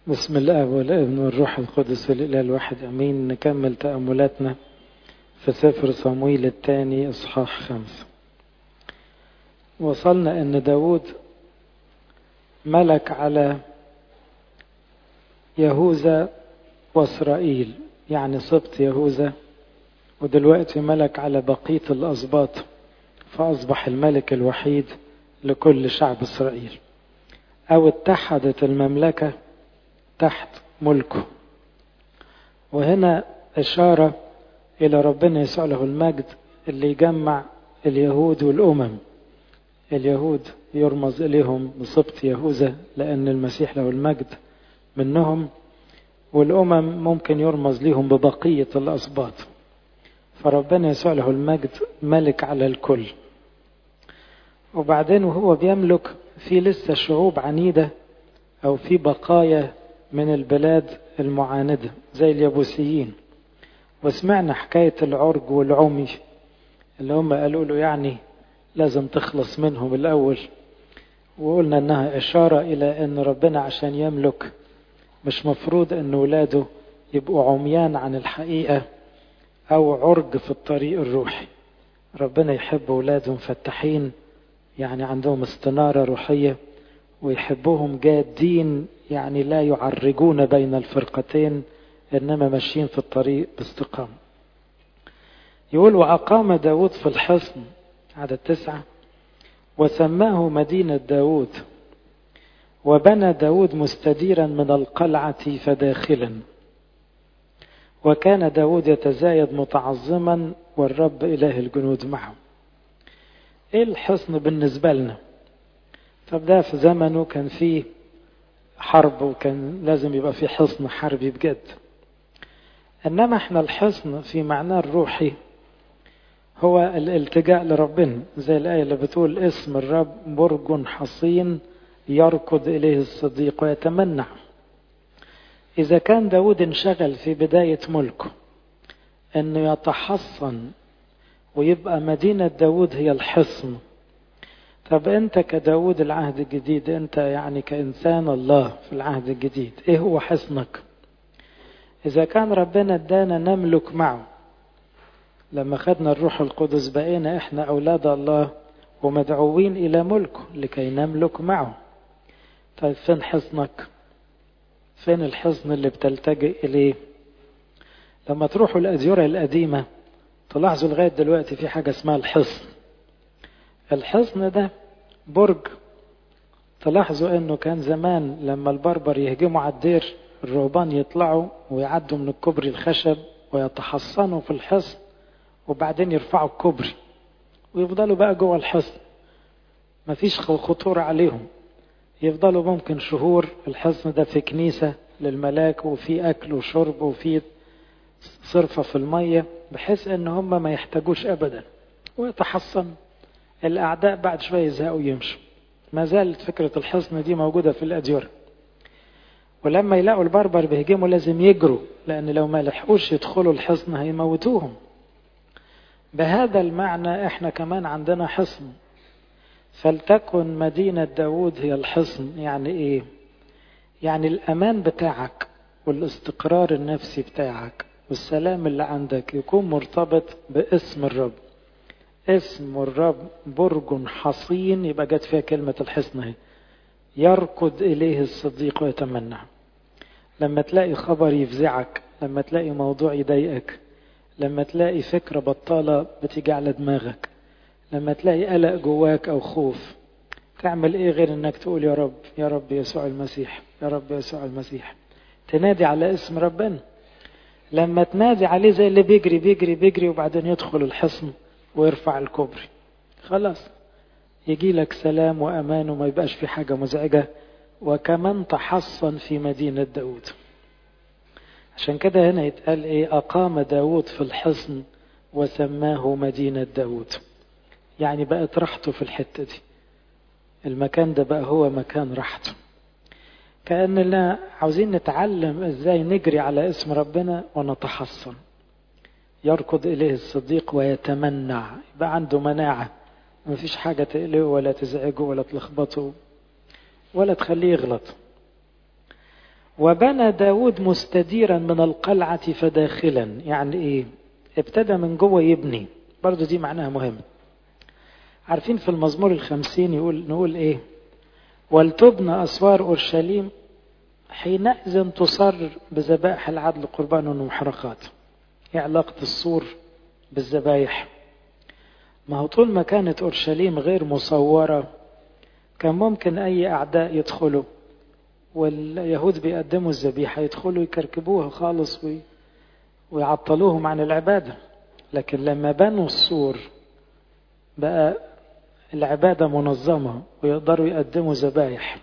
بسم الله والابن والروح القدس الإله الواحد أمين نكمل تأملاتنا في سفر صمويل الثاني إصحاح خمسة وصلنا أن داود ملك على يهوذا وإسرائيل يعني سبط يهوذا ودلوقتي ملك على بقية الأسباط فأصبح الملك الوحيد لكل شعب إسرائيل أو اتحدت المملكة تحت ملكه وهنا إشارة إلى ربنا يسوع له المجد اللي يجمع اليهود والأمم اليهود يرمز إليهم بسبط يهوذا لأن المسيح له المجد منهم والأمم ممكن يرمز لهم ببقية الأسباط فربنا يسوع له المجد ملك على الكل وبعدين وهو بيملك في لسه شعوب عنيدة أو في بقايا من البلاد المعاندة زي اليابوسيين وسمعنا حكاية العرج والعمي اللي هم قالوا له يعني لازم تخلص منهم الأول وقلنا أنها إشارة إلى أن ربنا عشان يملك مش مفروض أن ولاده يبقوا عميان عن الحقيقة أو عرج في الطريق الروحي ربنا يحب ولاده مفتحين يعني عندهم استنارة روحية ويحبهم جادين يعني لا يعرجون بين الفرقتين إنما ماشيين في الطريق باستقامة يقول وأقام داود في الحصن عدد تسعة وسماه مدينة داود وبنى داود مستديرا من القلعة فداخلا وكان داود يتزايد متعظما والرب إله الجنود معه ايه الحصن بالنسبة لنا طب ده في زمنه كان فيه حرب وكان لازم يبقى فيه حصن حربي بجد انما احنا الحصن في معناه الروحي هو الالتجاء لربنا زي الآية اللي بتقول اسم الرب برج حصين يركض إليه الصديق ويتمنع إذا كان داود انشغل في بداية ملكه أنه يتحصن ويبقى مدينة داود هي الحصن طب أنت كداود العهد الجديد أنت يعني كإنسان الله في العهد الجديد إيه هو حصنك إذا كان ربنا ادانا نملك معه لما خدنا الروح القدس بقينا إحنا أولاد الله ومدعوين إلى ملكه لكي نملك معه طيب فين حصنك فين الحصن اللي بتلتجئ إليه لما تروحوا الأديرة القديمة تلاحظوا لغاية دلوقتي في حاجة اسمها الحصن الحصن ده برج تلاحظوا انه كان زمان لما البربر يهجموا على الدير الرهبان يطلعوا ويعدوا من الكوبري الخشب ويتحصنوا في الحصن وبعدين يرفعوا الكوبري ويفضلوا بقى جوه الحصن مفيش خطورة عليهم يفضلوا ممكن شهور الحصن ده في كنيسة للملاك وفي أكل وشرب وفي صرفة في المية بحيث ان هم ما يحتاجوش ابدا ويتحصن الاعداء بعد شوية يزهقوا يمشوا ما زالت فكرة الحصن دي موجودة في الأديرة ولما يلاقوا البربر بيهجموا لازم يجروا لأن لو ما لحقوش يدخلوا الحصن هيموتوهم بهذا المعنى احنا كمان عندنا حصن فلتكن مدينة داود هي الحصن يعني ايه يعني الأمان بتاعك والاستقرار النفسي بتاعك والسلام اللي عندك يكون مرتبط باسم الرب اسم الرب برج حصين يبقى جت فيها كلمة الحصن اهي يركض إليه الصديق ويتمنى لما تلاقي خبر يفزعك لما تلاقي موضوع يضايقك لما تلاقي فكرة بطالة بتيجي على دماغك لما تلاقي قلق جواك أو خوف تعمل إيه غير إنك تقول يا رب يا رب يسوع المسيح يا رب يسوع المسيح تنادي على اسم ربنا لما تنادي عليه زي اللي بيجري بيجري بيجري وبعدين يدخل الحصن ويرفع الكوبري خلاص يجي لك سلام وأمان وما يبقاش في حاجة مزعجة وكمان تحصن في مدينة داود عشان كده هنا يتقال ايه أقام داود في الحصن وسماه مدينة داود يعني بقت راحته في الحتة دي المكان ده بقى هو مكان راحته كأننا عاوزين نتعلم ازاي نجري على اسم ربنا ونتحصن يركض إليه الصديق ويتمنع يبقى عنده مناعة مفيش حاجة تقلقه ولا تزعجه ولا تلخبطه ولا تخليه يغلط وبنى داود مستديرا من القلعة فداخلا يعني ايه ابتدى من جوه يبني برضو دي معناها مهم عارفين في المزمور الخمسين يقول نقول ايه ولتبنى أسوار أورشليم حينئذ تصر بذبائح العدل قربان ومحرقات ايه علاقة السور بالذبايح ما هو طول ما كانت أورشليم غير مصورة كان ممكن أي أعداء يدخلوا واليهود بيقدموا الذبيحة يدخلوا يكركبوها خالص وي... ويعطلوهم عن العبادة لكن لما بنوا السور بقى العبادة منظمة ويقدروا يقدموا ذبايح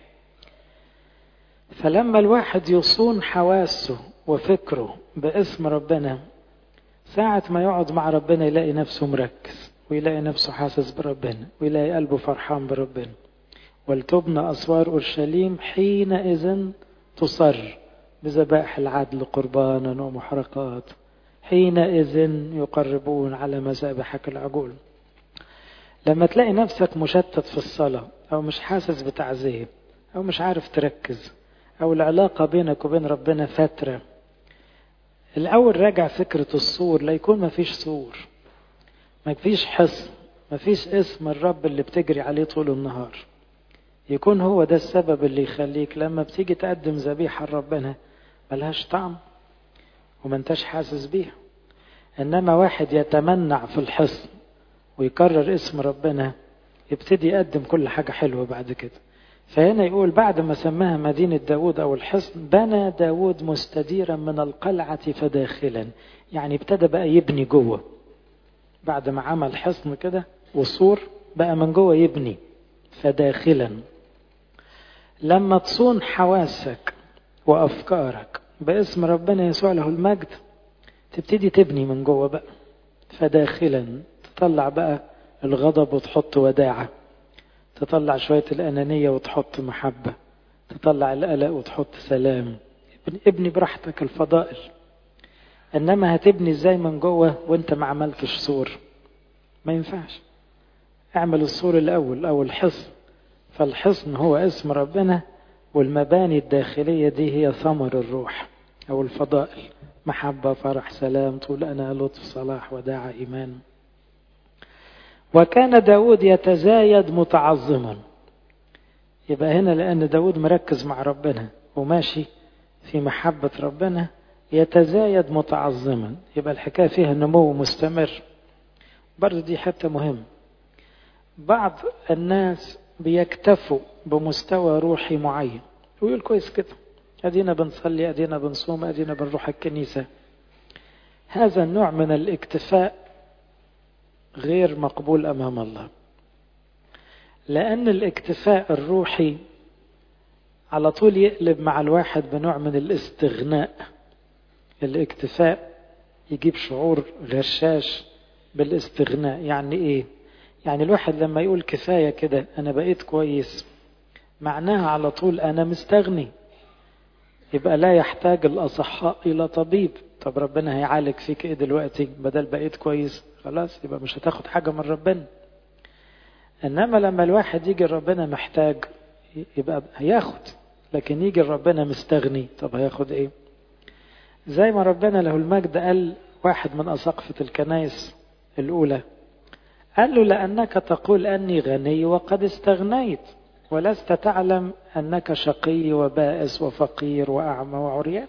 فلما الواحد يصون حواسه وفكره باسم ربنا ساعة ما يقعد مع ربنا يلاقي نفسه مركز ويلاقي نفسه حاسس بربنا ويلاقي قلبه فرحان بربنا ولتبنى أسوار أورشليم حينئذ تصر بذبائح العدل قربانا ومحرقات حينئذ يقربون على مذابحك العجول لما تلاقي نفسك مشتت في الصلاة أو مش حاسس بتعزية أو مش عارف تركز أو العلاقة بينك وبين ربنا فترة الأول راجع فكرة الصور لا يكون ما فيش صور ما فيش حصن ما فيش اسم الرب اللي بتجري عليه طول النهار يكون هو ده السبب اللي يخليك لما بتيجي تقدم ذبيحة لربنا ملهاش طعم وما انتش حاسس بيها انما واحد يتمنع في الحصن ويكرر اسم ربنا يبتدي يقدم كل حاجة حلوة بعد كده فهنا يقول بعد ما سماها مدينة داود أو الحصن بنى داود مستديرا من القلعة فداخلا يعني ابتدى بقى يبني جوه بعد ما عمل حصن كده وسور بقى من جوه يبني فداخلا لما تصون حواسك وأفكارك باسم ربنا يسوع له المجد تبتدي تبني من جوه بقى فداخلا تطلع بقى الغضب وتحط وداعة تطلع شوية الأنانية وتحط محبة تطلع القلق وتحط سلام ابني براحتك الفضائل إنما هتبني ازاي من جوه وانت ما عملتش سور ما ينفعش اعمل السور الأول أو الحصن فالحصن هو اسم ربنا والمباني الداخلية دي هي ثمر الروح أو الفضائل محبة فرح سلام طول أنا لطف صلاح وداعة إيمان وكان داود يتزايد متعظما يبقى هنا لأن داود مركز مع ربنا وماشي في محبة ربنا يتزايد متعظما يبقى الحكاية فيها نمو مستمر برضه دي حتة مهم بعض الناس بيكتفوا بمستوى روحي معين ويقول كويس كده ادينا بنصلي ادينا بنصوم ادينا بنروح الكنيسة هذا النوع من الاكتفاء غير مقبول امام الله لان الاكتفاء الروحي على طول يقلب مع الواحد بنوع من الاستغناء الاكتفاء يجيب شعور غشاش بالاستغناء يعني ايه يعني الواحد لما يقول كفاية كده أنا بقيت كويس معناها على طول أنا مستغني يبقى لا يحتاج الأصحاء إلى طبيب طب ربنا هيعالج فيك إيه دلوقتي بدل بقيت كويس خلاص يبقى مش هتاخد حاجة من ربنا إنما لما الواحد يجي ربنا محتاج يبقى هياخد لكن يجي ربنا مستغني طب هياخد إيه زي ما ربنا له المجد قال واحد من أساقفة الكنائس الأولى قال له لأنك تقول أني غني وقد استغنيت ولست تعلم أنك شقي وبائس وفقير وأعمى وعريان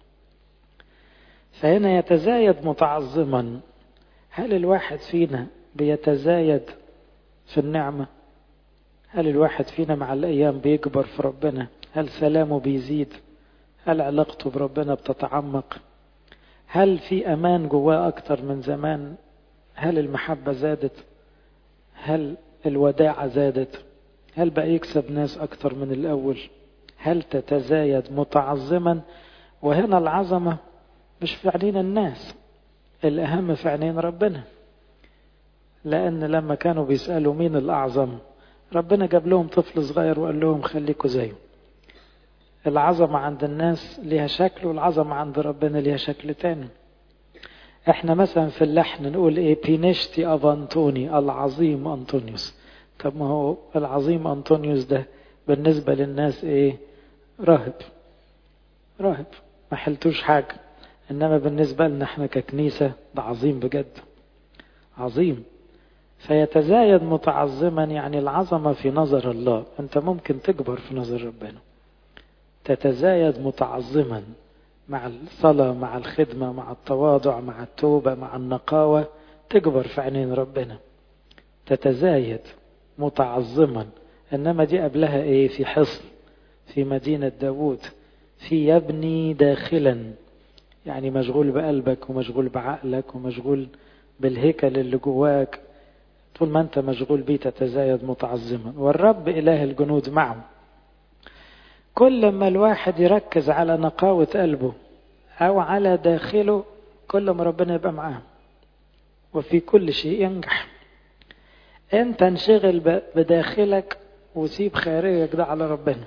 فهنا يتزايد متعظما هل الواحد فينا بيتزايد في النعمة هل الواحد فينا مع الأيام بيكبر في ربنا هل سلامه بيزيد هل علاقته بربنا بتتعمق هل في أمان جواه أكتر من زمان هل المحبة زادت هل الوداعة زادت هل بقى يكسب ناس أكتر من الأول هل تتزايد متعظما وهنا العظمة مش في عينين الناس الأهم في عينين ربنا لأن لما كانوا بيسألوا مين الأعظم ربنا جاب لهم طفل صغير وقال لهم خليكوا زيه العظمة عند الناس ليها شكل والعظمة عند ربنا ليها شكل تاني احنا مثلا في اللحن نقول ايه بينشتي اب انطوني العظيم انطونيوس طب ما هو العظيم انطونيوس ده بالنسبة للناس ايه راهب راهب ما حلتوش حاجة إنما بالنسبة لنا احنا ككنيسة ده عظيم بجد عظيم فيتزايد متعظما يعني العظمة في نظر الله أنت ممكن تكبر في نظر ربنا تتزايد متعظما مع الصلاة مع الخدمة مع التواضع مع التوبة مع النقاوة تكبر في عينين ربنا تتزايد متعظما إنما دي قبلها إيه في حصن في مدينة داوود في يبني داخلا يعني مشغول بقلبك ومشغول بعقلك ومشغول بالهيكل اللي جواك طول ما انت مشغول بيه تتزايد متعظما والرب إله الجنود معه كل ما الواحد يركز على نقاوة قلبه أو على داخله كل ما ربنا يبقى معاه وفي كل شيء ينجح انت انشغل بداخلك وسيب خارجك ده على ربنا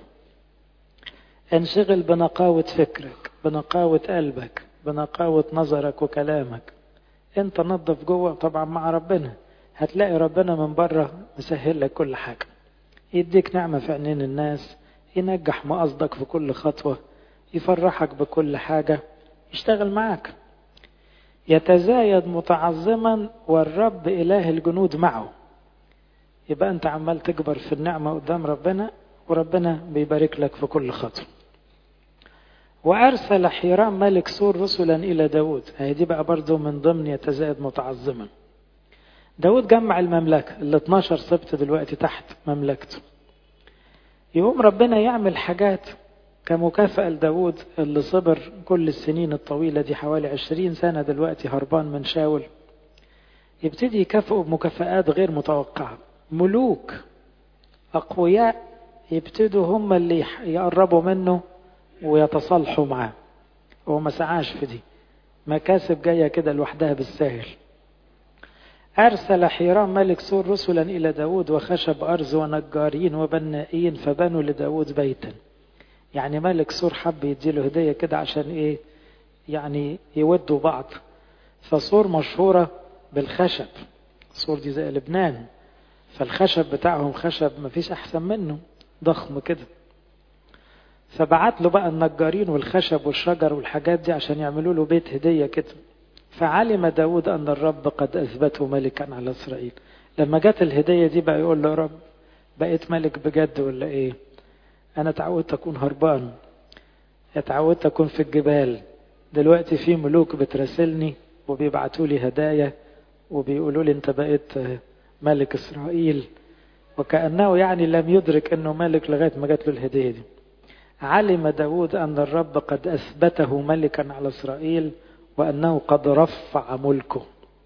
انشغل بنقاوة فكرك بنقاوة قلبك بنقاوة نظرك وكلامك انت نظف جوه طبعا مع ربنا هتلاقي ربنا من بره مسهل لك كل حاجة يديك نعمة في عينين الناس ينجح مقصدك في كل خطوة يفرحك بكل حاجة يشتغل معاك يتزايد متعظما والرب إله الجنود معه يبقى أنت عمال تكبر في النعمة قدام ربنا وربنا بيبارك لك في كل خطوة وأرسل حيرام ملك سور رسلا إلى داود هي دي بقى برضو من ضمن يتزايد متعظما داود جمع المملكة ال 12 سبت دلوقتي تحت مملكته يقوم ربنا يعمل حاجات كمكافأة لداود اللي صبر كل السنين الطويلة دي حوالي 20 سنة دلوقتي هربان من شاول يبتدي يكافئه بمكافآت غير متوقعة ملوك أقوياء يبتدوا هم اللي يقربوا منه ويتصالحوا معاه هو ما سعاش في دي مكاسب جاية كده لوحدها بالساهل أرسل حيرام ملك سور رسلا إلى داود وخشب أرز ونجارين وبنائين فبنوا لداود بيتا يعني ملك سور حب يديله هدية كده عشان إيه يعني يودوا بعض فسور مشهورة بالخشب سور دي زي لبنان فالخشب بتاعهم خشب مفيش أحسن منه ضخم كده فبعت له بقى النجارين والخشب والشجر والحاجات دي عشان يعملوا له بيت هدية كده فعلم داود أن الرب قد أثبته ملكا على إسرائيل لما جت الهدية دي بقى يقول له يا رب بقيت ملك بجد ولا إيه أنا تعودت أكون هربان اتعودت أكون في الجبال دلوقتي في ملوك بتراسلني وبيبعتوا لي هدايا وبيقولوا لي أنت بقيت ملك إسرائيل وكأنه يعني لم يدرك أنه ملك لغاية ما جات له الهدية دي علم داود أن الرب قد أثبته ملكا على إسرائيل وأنه قد رفع ملكه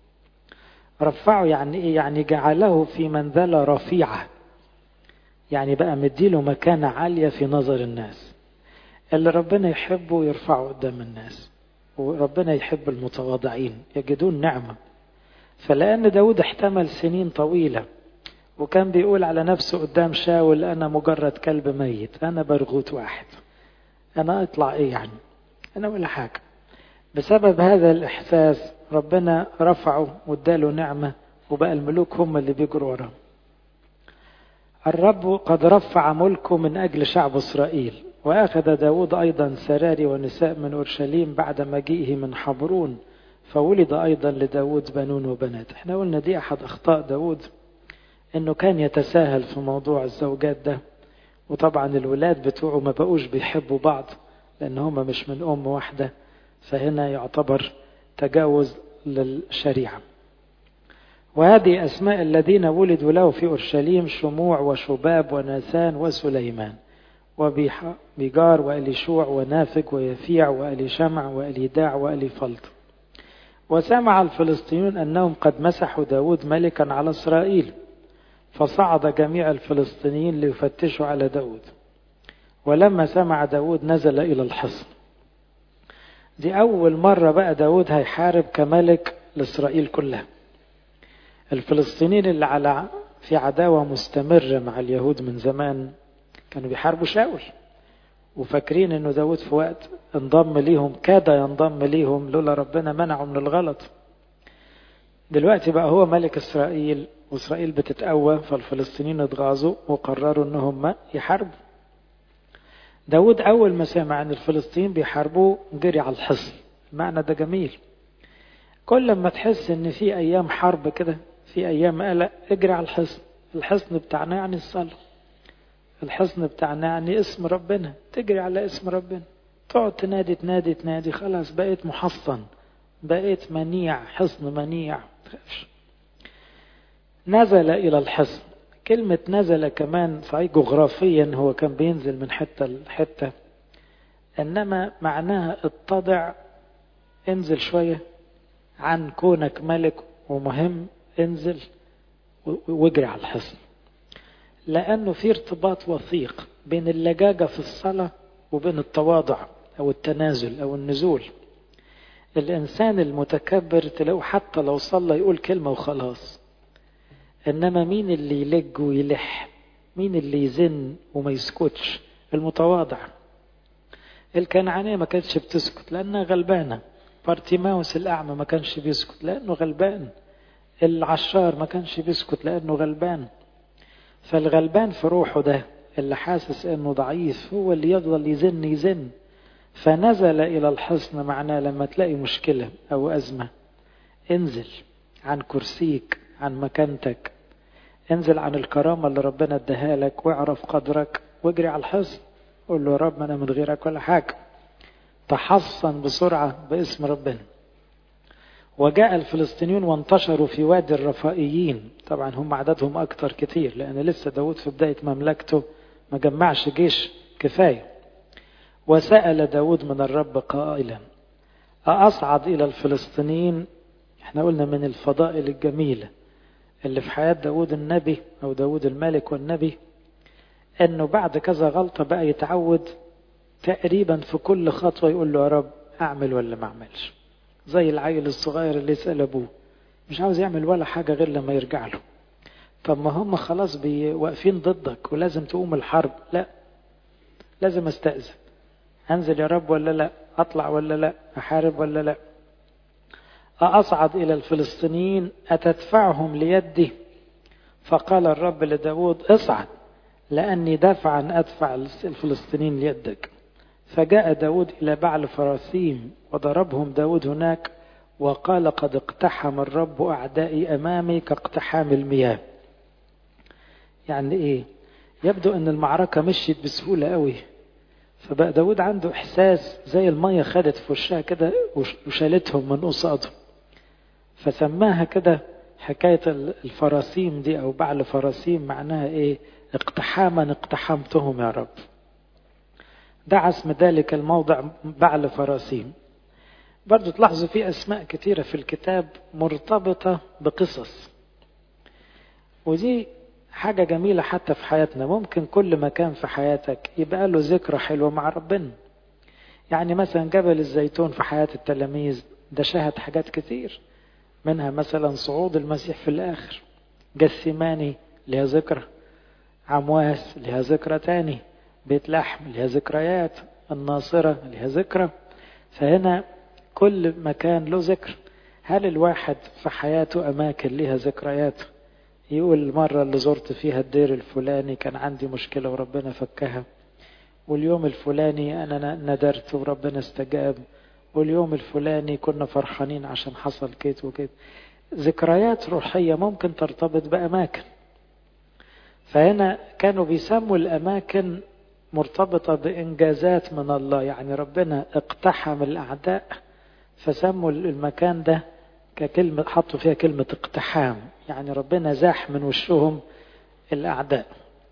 رفعه يعني إيه؟ يعني جعله في منزلة رفيعة يعني بقى مديله مكانة عالية في نظر الناس اللي ربنا يحبه يرفعه قدام الناس وربنا يحب المتواضعين يجدون نعمة فلأن داود احتمل سنين طويلة وكان بيقول على نفسه قدام شاول أنا مجرد كلب ميت أنا برغوت واحد أنا أطلع إيه يعني أنا ولا حاجة بسبب هذا الإحساس ربنا رفعه واداله نعمة وبقى الملوك هم اللي بيجروا وراه الرب قد رفع ملكه من أجل شعب إسرائيل وأخذ داود أيضا سراري ونساء من أورشليم بعد مجيئه من حبرون فولد أيضا لداود بنون وبنات احنا قلنا دي أحد أخطاء داود انه كان يتساهل في موضوع الزوجات ده وطبعا الولاد بتوعه ما بقوش بيحبوا بعض لان هم مش من ام واحدة فهنا يعتبر تجاوز للشريعة وهذه أسماء الذين ولدوا له في أورشليم شموع وشباب وناثان وسليمان وبيجار وأليشوع ونافج ويفيع وأليشمع وأليداع وأليفلط وسمع الفلسطينيون أنهم قد مسحوا داود ملكا على إسرائيل فصعد جميع الفلسطينيين ليفتشوا على داود ولما سمع داود نزل إلى الحصن دي أول مرة بقى داود هيحارب كملك لإسرائيل كلها الفلسطينيين اللي على في عداوة مستمرة مع اليهود من زمان كانوا بيحاربوا شاول وفاكرين انه داود في وقت انضم ليهم كاد ينضم ليهم لولا ربنا منعه من الغلط دلوقتي بقى هو ملك اسرائيل واسرائيل بتتقوى فالفلسطينيين اتغاظوا وقرروا ان هم يحاربوا داود أول ما سمع أن الفلسطينيين بيحاربوه جري على الحصن المعنى ده جميل كل ما تحس أن في أيام حرب كده في أيام قلق اجري على الحصن الحصن بتاعنا يعني الصلاة الحصن بتاعنا يعني اسم ربنا تجري على اسم ربنا تقعد تنادي تنادي تنادي خلاص بقيت محصن بقيت منيع حصن منيع تخافش نزل إلى الحصن كلمة نزل كمان صحيح جغرافيا هو كان بينزل من حتة لحتة إنما معناها اتضع انزل شوية عن كونك ملك ومهم انزل واجري على الحصن لأنه في ارتباط وثيق بين اللجاجة في الصلاة وبين التواضع أو التنازل أو النزول الإنسان المتكبر تلاقوا حتى لو صلى يقول كلمة وخلاص إنما مين اللي يلج ويلح مين اللي يزن وما يسكتش المتواضع الكنعانية ما كانتش بتسكت لأنها غلبانة بارتيماوس الأعمى ما كانش بيسكت لأنه غلبان العشار ما كانش بيسكت لأنه غلبان فالغلبان في روحه ده اللي حاسس انه ضعيف هو اللي يفضل يزن يزن فنزل الى الحصن معناه لما تلاقي مشكلة او ازمة انزل عن كرسيك عن مكانتك انزل عن الكرامة اللي ربنا اداها لك واعرف قدرك واجري على الحصن قول له يا رب انا من غيرك ولا حاجة تحصن بسرعة باسم ربنا وجاء الفلسطينيون وانتشروا في وادي الرفائيين طبعا هم عددهم أكتر كتير لأن لسه داود في بداية مملكته ما جمعش جيش كفاية وسأل داود من الرب قائلا أصعد إلى الفلسطينيين احنا قلنا من الفضائل الجميلة اللي في حياة داود النبي أو داود الملك والنبي أنه بعد كذا غلطة بقى يتعود تقريبا في كل خطوة يقول له يا رب أعمل ولا ما أعملش زي العيل الصغير اللي يسأل أبوه مش عاوز يعمل ولا حاجة غير لما يرجع له طب ما هم خلاص واقفين ضدك ولازم تقوم الحرب لا لازم استأذن أنزل يا رب ولا لا أطلع ولا لا أحارب ولا لا أصعد إلى الفلسطينيين أتدفعهم ليدي فقال الرب لداود اصعد لأني دفعا أدفع الفلسطينيين ليدك فجاء داود إلى بعل فراسيم وضربهم داود هناك وقال قد اقتحم الرب أعدائي أمامي كاقتحام المياه يعني إيه يبدو أن المعركة مشيت بسهولة قوي فبقى داود عنده إحساس زي المية خدت في وشها كده وشالتهم من قصاده فسماها كده حكاية الفراسيم دي أو بعل فراسيم معناها إيه اقتحاما اقتحمتهم يا رب دعا اسم ذلك الموضع بعل فراسيم برضو تلاحظوا في أسماء كثيرة في الكتاب مرتبطة بقصص ودي حاجة جميلة حتى في حياتنا ممكن كل مكان في حياتك يبقى له ذكرى حلوة مع ربنا يعني مثلا جبل الزيتون في حياة التلاميذ ده شهد حاجات كتير منها مثلا صعود المسيح في الآخر جثماني لها ذكرى عمواس لها ذكرى تاني بيت لحم لها ذكريات الناصرة لها ذكرى فهنا كل مكان له ذكر هل الواحد في حياته أماكن لها ذكريات يقول المرة اللي زرت فيها الدير الفلاني كان عندي مشكلة وربنا فكها واليوم الفلاني أنا ندرت وربنا استجاب واليوم الفلاني كنا فرحانين عشان حصل كده وكده ذكريات روحية ممكن ترتبط بأماكن فهنا كانوا بيسموا الأماكن مرتبطة بإنجازات من الله يعني ربنا اقتحم الأعداء فسموا المكان ده ككلمة حطوا فيها كلمة اقتحام يعني ربنا زاح من وشهم الأعداء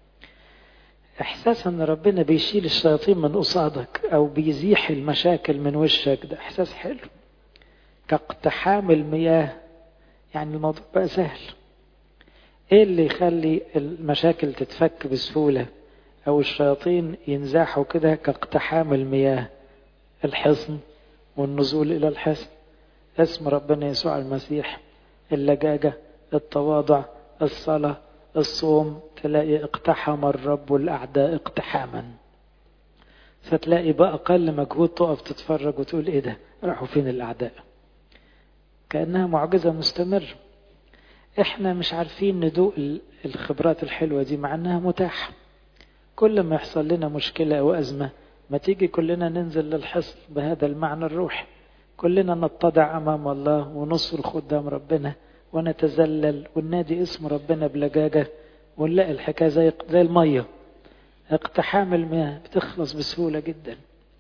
إحساس أن ربنا بيشيل الشياطين من قصادك أو بيزيح المشاكل من وشك ده إحساس حلو كاقتحام المياه يعني الموضوع بقى سهل إيه اللي يخلي المشاكل تتفك بسهولة أو الشياطين ينزاحوا كده كاقتحام المياه الحصن والنزول إلى الحصن اسم ربنا يسوع المسيح اللجاجة التواضع الصلاة الصوم تلاقي اقتحم الرب الأعداء اقتحاما فتلاقي بأقل مجهود تقف تتفرج وتقول ايه ده راحوا فين الأعداء كأنها معجزة مستمرة احنا مش عارفين ندوق الخبرات الحلوة دي مع انها متاحة كل ما يحصل لنا مشكلة أو أزمة ما تيجي كلنا ننزل للحصن بهذا المعنى الروحي كلنا نتضع أمام الله ونصرخ قدام ربنا ونتذلل وننادي اسم ربنا بلجاجة ونلاقي الحكاية زي زي المية اقتحام المياه بتخلص بسهولة جدا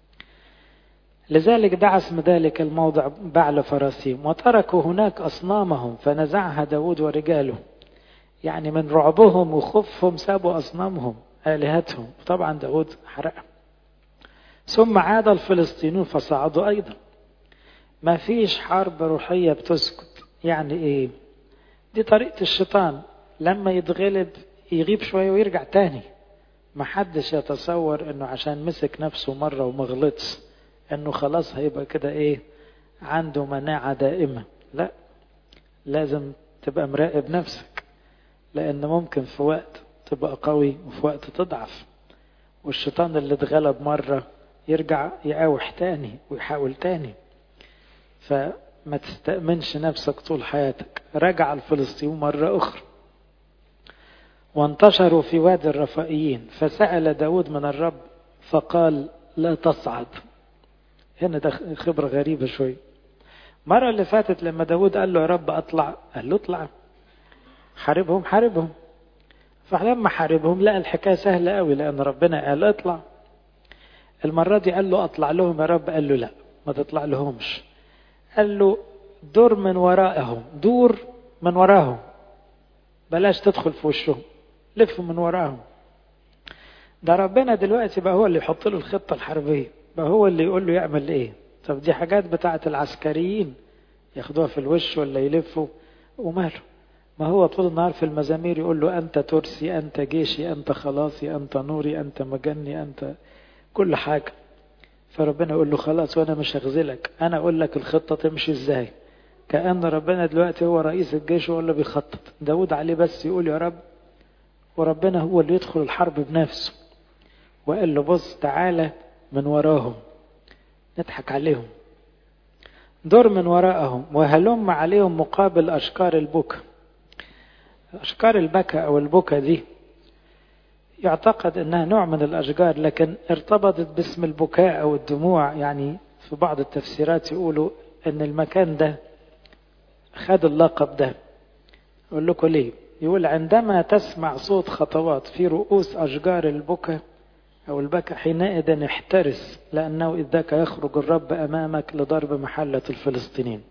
لذلك دعا اسم ذلك الموضع بعل فراسيم وتركوا هناك أصنامهم فنزعها داود ورجاله يعني من رعبهم وخوفهم سابوا أصنامهم آلهتهم طبعا داود حرقها ثم عاد الفلسطينيون فصعدوا أيضا ما فيش حرب روحية بتسكت يعني إيه دي طريقة الشيطان لما يتغلب يغيب شوية ويرجع تاني ما حدش يتصور انه عشان مسك نفسه مرة وما غلطش انه خلاص هيبقى كده ايه عنده مناعة دائمة لا لازم تبقى مراقب نفسك لان ممكن في وقت تبقى قوي وفي وقت تضعف والشيطان اللي اتغلب مرة يرجع يقاوح تاني ويحاول تاني فما تستأمنش نفسك طول حياتك رجع الفلسطينيون مرة أخرى وانتشروا في وادي الرفائيين فسأل داود من الرب فقال لا تصعد هنا ده خبرة غريبة شوي مرة اللي فاتت لما داود قال له يا رب أطلع قال له اطلع حاربهم حاربهم فلما حاربهم لقى الحكاية سهلة قوي لأن ربنا قال اطلع المرة دي قال له أطلع لهم يا رب قال له لا ما تطلع لهمش قال له دور من ورائهم دور من وراهم بلاش تدخل في وشهم لف من وراهم ده ربنا دلوقتي بقى هو اللي يحط له الخطة الحربية بقى هو اللي يقول له يعمل ايه طب دي حاجات بتاعة العسكريين ياخدوها في الوش ولا يلفوا وماله ما هو طول النهار في المزامير يقول له أنت ترسي أنت جيشي أنت خلاصي أنت نوري أنت مجني أنت كل حاجة فربنا يقول له خلاص وأنا مش هخذلك أنا أقول لك الخطة تمشي إزاي كأن ربنا دلوقتي هو رئيس الجيش هو اللي بيخطط داود عليه بس يقول يا رب وربنا هو اللي يدخل الحرب بنفسه وقال له بص تعالى من وراهم نضحك عليهم دور من وراءهم وهلم عليهم مقابل أشكار البكا أشكار البكا أو البكا دي يعتقد أنها نوع من الأشجار لكن ارتبطت باسم البكاء أو الدموع يعني في بعض التفسيرات يقولوا أن المكان ده خد اللقب ده أقول لكم ليه يقول عندما تسمع صوت خطوات في رؤوس أشجار البكا أو البكا حينئذ احترس لأنه إذ ذاك يخرج الرب أمامك لضرب محلة الفلسطينيين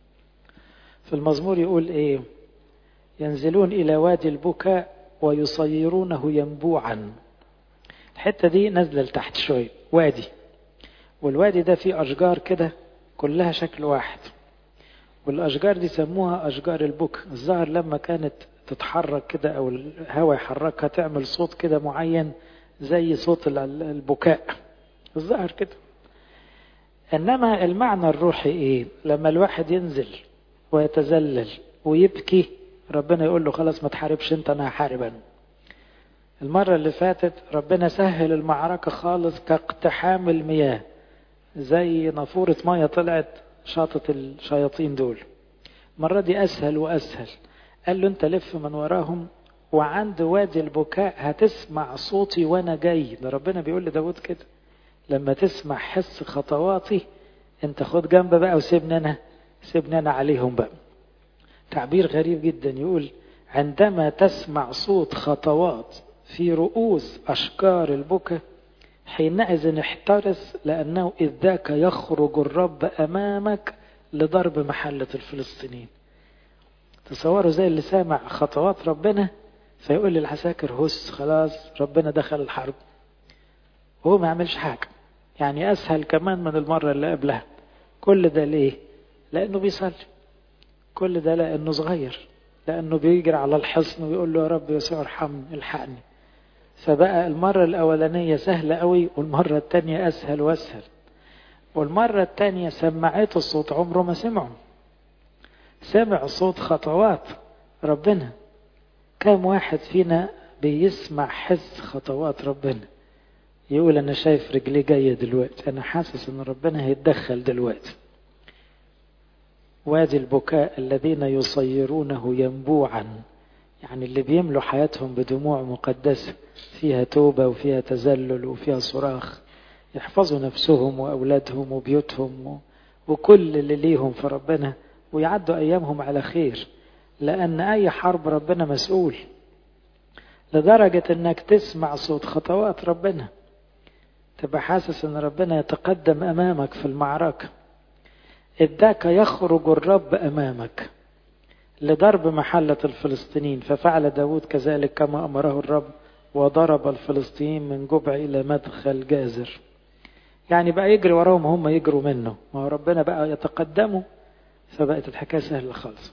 في المزمور يقول إيه ينزلون إلى وادي البكاء ويصيرونه ينبوعا الحتة دي نازلة لتحت شوية وادي والوادي ده فيه أشجار كده كلها شكل واحد والأشجار دي سموها أشجار البكا الظاهر لما كانت تتحرك كده أو الهواء يحركها تعمل صوت كده معين زي صوت البكاء الظاهر كده إنما المعنى الروحي إيه لما الواحد ينزل ويتذلل ويبكي ربنا يقول له خلاص ما تحاربش انت انا هحارب انا المرة اللي فاتت ربنا سهل المعركة خالص كاقتحام المياه زي نافورة مية طلعت شاطت الشياطين دول المرة دي أسهل وأسهل قال له أنت لف من وراهم وعند وادي البكاء هتسمع صوتي وأنا جاي ده ربنا بيقول لداود كده لما تسمع حس خطواتي أنت خد جنب بقى وسيبني أنا سيبني أنا عليهم بقى تعبير غريب جدا يقول عندما تسمع صوت خطوات في رؤوس أشكار البكا حينئذ احترس لأنه إذ ذاك يخرج الرب أمامك لضرب محلة الفلسطينيين تصوروا زي اللي سامع خطوات ربنا فيقول للعساكر هس خلاص ربنا دخل الحرب وهو ما يعملش حاجة يعني أسهل كمان من المرة اللي قبلها كل ده ليه لأنه بيصلي كل ده لأنه صغير لأنه بيجري على الحصن ويقول له يا رب يسوع ارحمني الحقني فبقى المرة الأولانية سهلة قوي والمرة التانية أسهل وأسهل والمرة التانية سمعته الصوت عمره ما سمعه سمع صوت خطوات ربنا كم واحد فينا بيسمع حس خطوات ربنا يقول أنا شايف رجلي جاية دلوقتي أنا حاسس أن ربنا هيتدخل دلوقتي وادي البكاء الذين يصيرونه ينبوعا يعني اللي بيملوا حياتهم بدموع مقدسة فيها توبة وفيها تذلل وفيها صراخ يحفظوا نفسهم وأولادهم وبيوتهم وكل اللي ليهم في ربنا ويعدوا أيامهم على خير لأن أي حرب ربنا مسؤول لدرجة أنك تسمع صوت خطوات ربنا تبقى حاسس أن ربنا يتقدم أمامك في المعركة اداك يخرج الرب أمامك لضرب محلة الفلسطينيين ففعل داود كذلك كما أمره الرب وضرب الفلسطينيين من جبع إلى مدخل جازر يعني بقى يجري وراهم هم يجروا منه ما هو ربنا بقى يتقدموا فبقت الحكاية سهلة خالص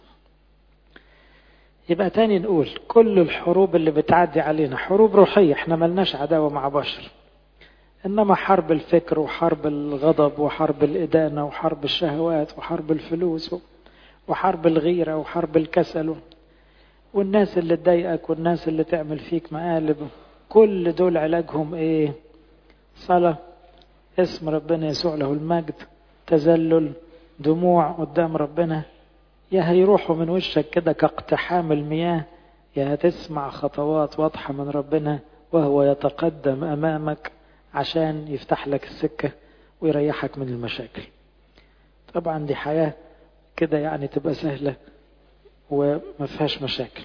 يبقى تاني نقول كل الحروب اللي بتعدي علينا حروب روحية احنا ملناش عداوة مع بشر إنما حرب الفكر وحرب الغضب وحرب الإدانة وحرب الشهوات وحرب الفلوس وحرب الغيرة وحرب الكسل والناس اللي تضايقك والناس اللي تعمل فيك مقالب كل دول علاجهم ايه صلاة اسم ربنا يسوع له المجد تذلل دموع قدام ربنا يا هيروحوا من وشك كده كاقتحام المياه يا هتسمع خطوات واضحة من ربنا وهو يتقدم أمامك عشان يفتح لك السكة ويريحك من المشاكل طبعا دي حياة كده يعني تبقى سهلة وما فيهاش مشاكل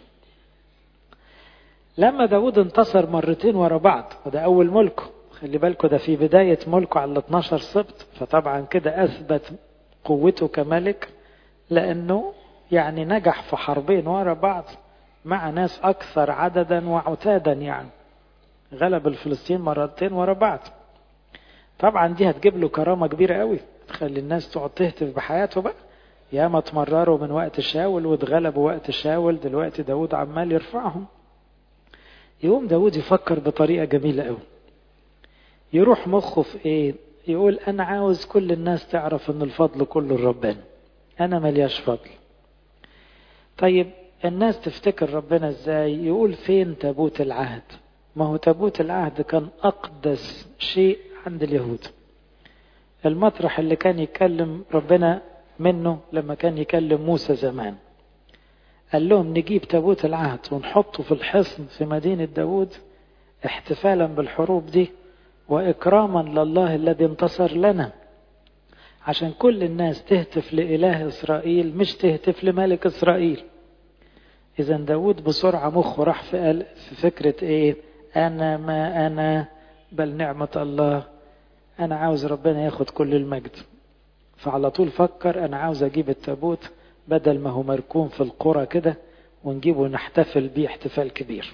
لما داود انتصر مرتين ورا بعض وده أول ملكه خلي بالكم ده في بداية ملكه على 12 سبط فطبعا كده أثبت قوته كملك لأنه يعني نجح في حربين ورا بعض مع ناس أكثر عددا وعتادا يعني غلب الفلسطين مرتين ورا بعض طبعا دي هتجيب له كرامة كبيرة قوي تخلي الناس تقعد تهتف بحياته بقى ياما اتمرروا من وقت شاول واتغلبوا وقت شاول دلوقتي داود عمال يرفعهم يقوم داود يفكر بطريقة جميلة قوي يروح مخه في ايه يقول انا عاوز كل الناس تعرف ان الفضل كله لربنا انا ملياش فضل طيب الناس تفتكر ربنا ازاي يقول فين تابوت العهد ما هو تابوت العهد كان اقدس شيء عند اليهود المطرح اللي كان يكلم ربنا منه لما كان يكلم موسى زمان قال لهم نجيب تابوت العهد ونحطه في الحصن في مدينة داود احتفالا بالحروب دي وإكراما لله الذي انتصر لنا عشان كل الناس تهتف لإله إسرائيل مش تهتف لملك إسرائيل إذا داود بسرعة مخه راح في, قال في فكرة إيه أنا ما أنا بل نعمة الله أنا عاوز ربنا ياخد كل المجد فعلى طول فكر أنا عاوز أجيب التابوت بدل ما هو مركون في القرى كده ونجيبه نحتفل بيه احتفال كبير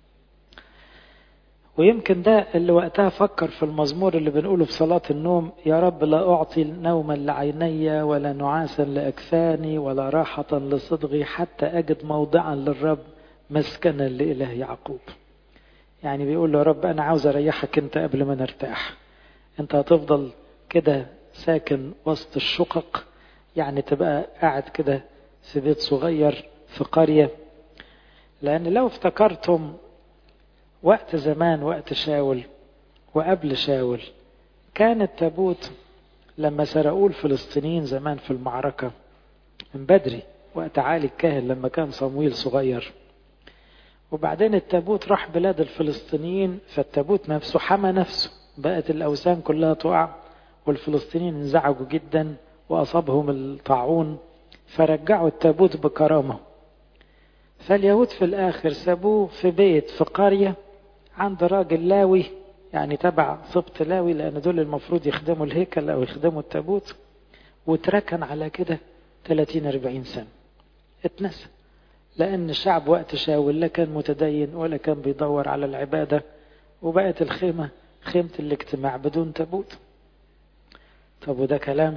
ويمكن ده اللي وقتها فكر في المزمور اللي بنقوله في صلاة النوم يا رب لا أعطي نوما لعيني ولا نعاسا لأكفاني ولا راحة لصدغي حتى أجد موضعا للرب مسكنا لإله يعقوب يعني بيقول له يا رب أنا عاوز أريحك أنت قبل ما نرتاح أنت هتفضل كده ساكن وسط الشقق يعني تبقى قاعد كده في بيت صغير في قرية لأن لو افتكرتم وقت زمان وقت شاول وقبل شاول كان التابوت لما سرقوه الفلسطينيين زمان في المعركة من بدري وقت عالي الكاهن لما كان صمويل صغير وبعدين التابوت راح بلاد الفلسطينيين فالتابوت نفسه حمى نفسه بقت الأوثان كلها تقع والفلسطينيين انزعجوا جدا وأصابهم الطاعون فرجعوا التابوت بكرامة فاليهود في الآخر سابوه في بيت في قرية عند راجل لاوي يعني تبع سبط لاوي لأن دول المفروض يخدموا الهيكل أو يخدموا التابوت واتركن على كده 30 40 سنة اتنسى لأن الشعب وقت شاول لا كان متدين ولا كان بيدور على العبادة وبقت الخيمة خيمة الاجتماع بدون تابوت طب وده كلام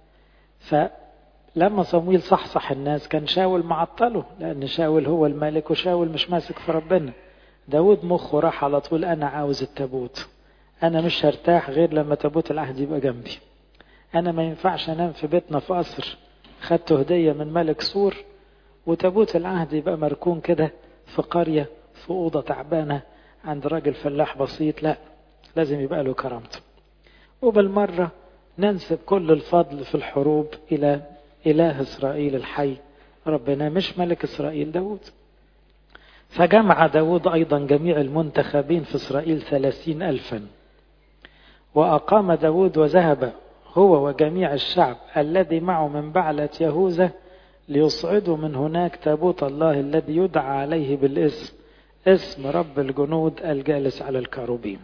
فلما صمويل صحصح الناس كان شاول معطله لأن شاول هو الملك وشاول مش ماسك في ربنا داود مخه راح على طول أنا عاوز التابوت أنا مش هرتاح غير لما تابوت العهد يبقى جنبي أنا ما ينفعش أنام في بيتنا في قصر خدته هدية من ملك سور وتابوت العهد يبقى مركون كده في قرية في أوضة تعبانة عند راجل فلاح بسيط لا لازم يبقى له كرامته وبالمرة ننسب كل الفضل في الحروب إلى إله إسرائيل الحي ربنا مش ملك إسرائيل داود فجمع داود أيضا جميع المنتخبين في إسرائيل ثلاثين ألفا وأقام داود وذهب هو وجميع الشعب الذي معه من بعلة يهوذا ليصعدوا من هناك تابوت الله الذي يدعى عليه بالاسم اسم رب الجنود الجالس على الكاروبيم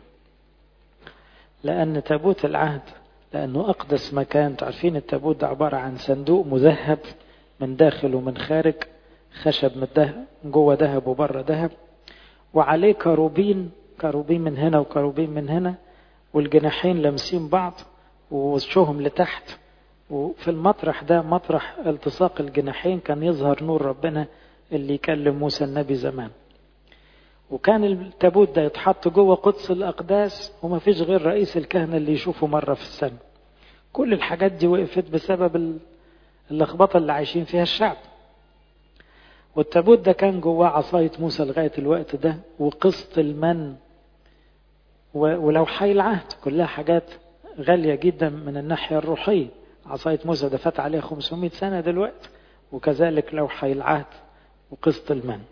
لأن تابوت العهد لأنه أقدس مكان تعرفين التابوت ده عبارة عن صندوق مذهب من داخل ومن خارج خشب من الذهب جوه ذهب وبره ذهب وعليه كروبين كروبين من هنا وكروبين من هنا والجناحين لامسين بعض ووشهم لتحت وفي المطرح ده مطرح التصاق الجناحين كان يظهر نور ربنا اللي يكلم موسى النبي زمان وكان التابوت ده يتحط جوه قدس الأقداس وما فيش غير رئيس الكهنة اللي يشوفه مرة في السنة كل الحاجات دي وقفت بسبب اللخبطة اللي عايشين فيها الشعب والتابوت ده كان جواه عصاية موسى لغاية الوقت ده وقسط المن ولو حي العهد كلها حاجات غالية جدا من الناحية الروحية عصاية موسى ده فات عليها 500 سنة دلوقتي وكذلك لو حي العهد وقسط المن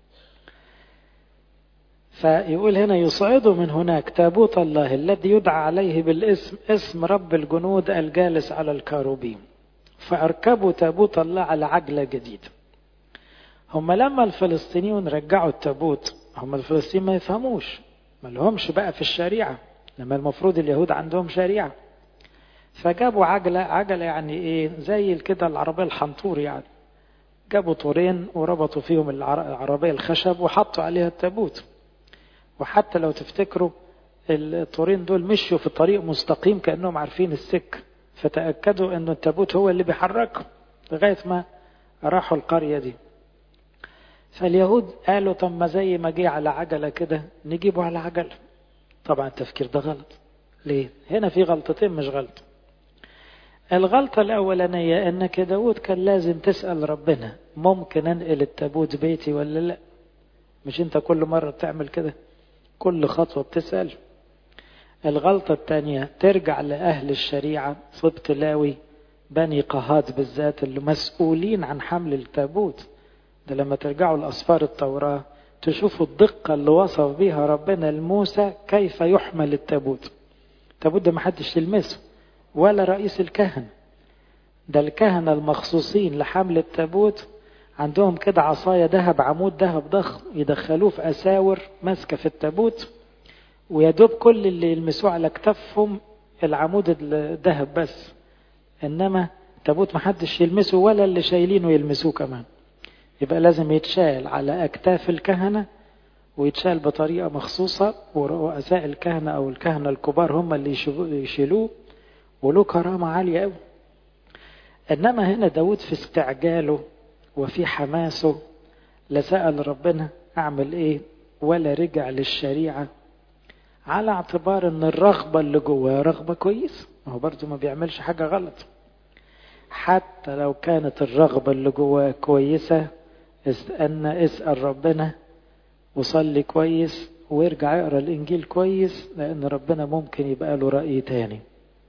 فيقول هنا يصعد من هناك تابوت الله الذي يدعى عليه بالاسم اسم رب الجنود الجالس على الكاروبيم فأركبوا تابوت الله على عجلة جديدة هم لما الفلسطينيون رجعوا التابوت هم الفلسطينيين ما يفهموش ما لهمش بقى في الشريعة لما المفروض اليهود عندهم شريعة فجابوا عجلة عجلة يعني ايه زي كده العربية الحنطور يعني جابوا طورين وربطوا فيهم العربية الخشب وحطوا عليها التابوت وحتى لو تفتكروا الطورين دول مشوا في طريق مستقيم كأنهم عارفين السك فتأكدوا أن التابوت هو اللي بيحركهم لغاية ما راحوا القرية دي فاليهود قالوا طب ما زي ما جه على عجلة كده نجيبه على عجلة طبعا التفكير ده غلط ليه هنا في غلطتين مش غلطة الغلطة الأولانية أنك داود كان لازم تسأل ربنا ممكن أنقل التابوت بيتي ولا لا مش أنت كل مرة بتعمل كده كل خطوة بتسأل الغلطة الثانية ترجع لأهل الشريعة صبت لاوي بني قهات بالذات اللي مسؤولين عن حمل التابوت ده لما ترجعوا لأسفار التوراة تشوفوا الدقة اللي وصف بها ربنا لموسى كيف يحمل التابوت التابوت ده محدش يلمسه ولا رئيس الكهنة ده الكهنة المخصوصين لحمل التابوت عندهم كده عصاية ذهب عمود ذهب ضخم يدخلوه في أساور ماسكة في التابوت ويدوب كل اللي يلمسوه على كتفهم العمود الذهب بس إنما التابوت محدش يلمسه ولا اللي شايلينه يلمسوه كمان يبقى لازم يتشال على أكتاف الكهنة ويتشال بطريقة مخصوصة ورؤساء الكهنة أو الكهنة الكبار هم اللي يشيلوه وله كرامة عالية قوي إنما هنا داود في استعجاله وفي حماسه لا سأل ربنا أعمل إيه ولا رجع للشريعة على اعتبار ان الرغبة اللي جواه رغبة كويس هو برضه ما بيعملش حاجة غلط حتى لو كانت الرغبة اللي جواه كويسة استنى اسأل ربنا وصلي كويس ويرجع يقرا الانجيل كويس لان ربنا ممكن يبقى له رأي تاني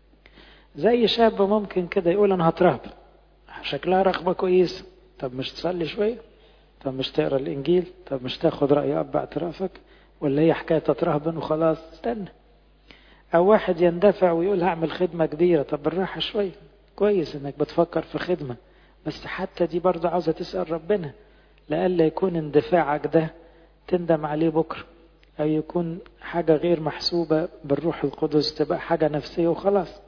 زي شاب ممكن كده يقول انا هترهب شكلها رغبة كويسة طب مش تصلي شوية طب مش تقرا الانجيل طب مش تاخد رأي اب اعترافك ولا هي حكاية تترهبن وخلاص استنى او واحد يندفع ويقول هعمل خدمة كبيرة طب بالراحة شوية كويس انك بتفكر في خدمة بس حتى دي برضه عاوزة تسأل ربنا لألا يكون اندفاعك ده تندم عليه بكرة أو يكون حاجة غير محسوبة بالروح القدس تبقى حاجة نفسية وخلاص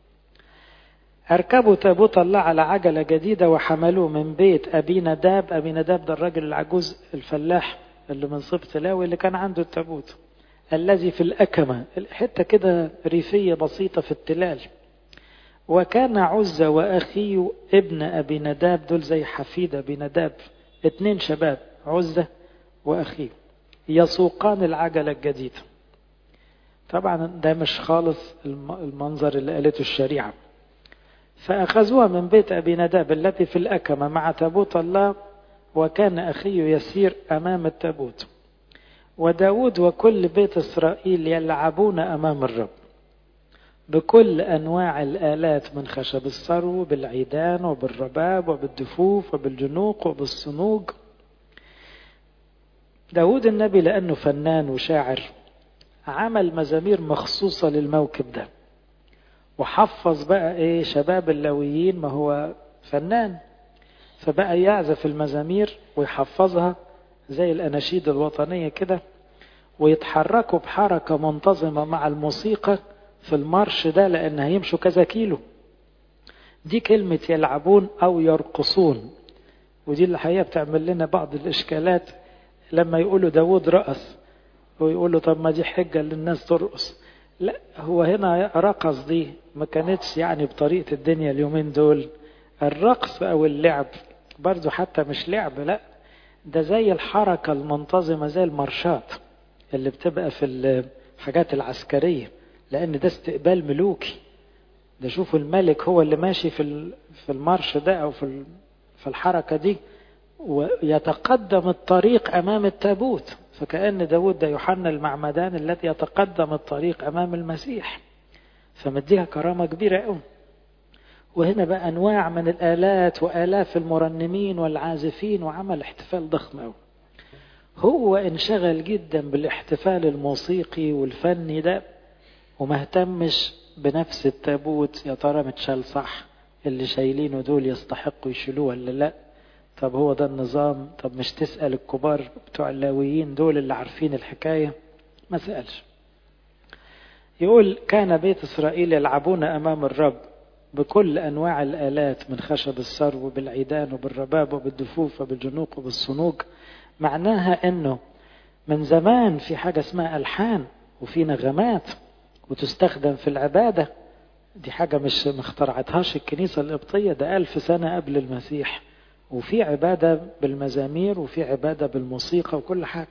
أركبوا تابوت الله على عجلة جديدة وحملوه من بيت أبي نداب أبي نداب ده الراجل العجوز الفلاح اللي من صبت لاوي اللي كان عنده التابوت الذي في الأكمة حتة كده ريفية بسيطة في التلال وكان عزة وأخيه ابن أبي نداب دول زي حفيد أبي نداب اتنين شباب عزة وأخيه يسوقان العجلة الجديدة طبعا ده مش خالص المنظر اللي قالته الشريعة فأخذوها من بيت أبي نداب التي في الأكمة مع تابوت الله وكان أخيه يسير أمام التابوت وداود وكل بيت إسرائيل يلعبون أمام الرب بكل أنواع الآلات من خشب السرو بالعيدان وبالرباب وبالدفوف وبالجنوق وبالصنوج داود النبي لأنه فنان وشاعر عمل مزامير مخصوصة للموكب ده وحفظ بقى ايه شباب اللويين ما هو فنان فبقى يعزف المزامير ويحفظها زي الأناشيد الوطنية كده ويتحركوا بحركة منتظمة مع الموسيقى في المارش ده لأن هيمشوا كذا كيلو دي كلمة يلعبون أو يرقصون ودي الحقيقة بتعمل لنا بعض الإشكالات لما يقولوا داود رقص ويقولوا طب ما دي حجة للناس ترقص لا هو هنا رقص دي ما كانتش يعني بطريقة الدنيا اليومين دول الرقص أو اللعب برضو حتى مش لعب لا ده زي الحركة المنتظمة زي المارشات اللي بتبقى في الحاجات العسكرية لأن ده استقبال ملوكي ده شوفوا الملك هو اللي ماشي في في المارش ده أو في في الحركة دي ويتقدم الطريق أمام التابوت فكأن داود ده يوحنا المعمدان الذي يتقدم الطريق أمام المسيح فمديها كرامة كبيرة قوي وهنا بقى أنواع من الآلات وآلاف المرنمين والعازفين وعمل احتفال ضخم قوي هو انشغل جدا بالاحتفال الموسيقي والفني ده وما اهتمش بنفس التابوت يا ترى متشال صح اللي شايلينه دول يستحقوا يشيلوه ولا لا طب هو ده النظام طب مش تسأل الكبار بتوع اللاويين دول اللي عارفين الحكاية ما سألش يقول كان بيت إسرائيل يلعبون أمام الرب بكل أنواع الآلات من خشب السرو وبالعيدان وبالرباب وبالدفوف وبالجنوق وبالصنوج معناها أنه من زمان في حاجة اسمها ألحان وفي نغمات وتستخدم في العبادة دي حاجة مش ما اخترعتهاش الكنيسة القبطية ده ألف سنة قبل المسيح وفي عبادة بالمزامير وفي عبادة بالموسيقى وكل حاجة